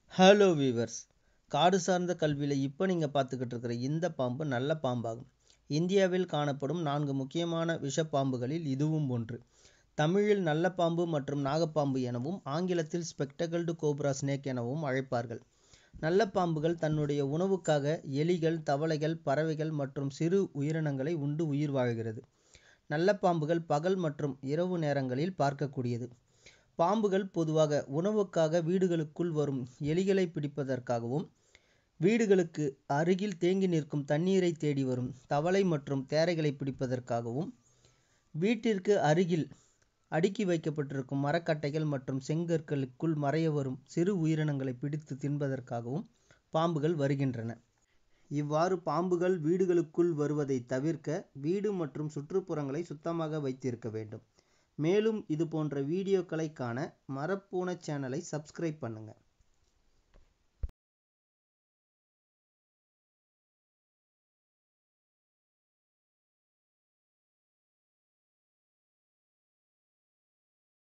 hello viewers காடு சார்ந்த கல்வியில் இப்போ நீங்கள் பார்த்துக்கிட்டு இருக்கிற இந்த பாம்பு நல்ல பாம்பாகும் இந்தியாவில் காணப்படும் நான்கு முக்கியமான விஷப்பாம்புகளில் இதுவும் ஒன்று தமிழில் நல்ல பாம்பு மற்றும் நாகப்பாம்பு எனவும் ஆங்கிலத்தில் ஸ்பெக்டகல்டு கோப்ரா ஸ்னேக் எனவும் அழைப்பார்கள் நல்ல பாம்புகள் தன்னுடைய உணவுக்காக எலிகள் தவளைகள் பறவைகள் மற்றும் சிறு உயிரினங்களை உண்டு உயிர் வாழ்கிறது நல்ல பாம்புகள் பகல் மற்றும் இரவு நேரங்களில் பார்க்கக்கூடியது பாம்புகள் பொதுவாக உணவுக்காக வீடுகளுக்குள் வரும் எலிகளை பிடிப்பதற்காகவும் வீடுகளுக்கு அருகில் தேங்கி நிற்கும் தண்ணீரை தேடி வரும் தவளை மற்றும் தேரைகளை பிடிப்பதற்காகவும் வீட்டிற்கு அருகில் அடுக்கி வைக்கப்பட்டிருக்கும் மரக்கட்டைகள் மற்றும் செங்கற்களுக்குள் மறைய வரும் சிறு உயிரினங்களை பிடித்து தின்பதற்காகவும் பாம்புகள் வருகின்றன இவ்வாறு பாம்புகள் வீடுகளுக்குள் வருவதை தவிர்க்க வீடு மற்றும் சுற்றுப்புறங்களை சுத்தமாக வைத்திருக்க வேண்டும் மேலும் இது போன்ற வீடியோக்களை காண மரப்பூனை சேனலை சப்ஸ்கிரைப் பண்ணுங்கள்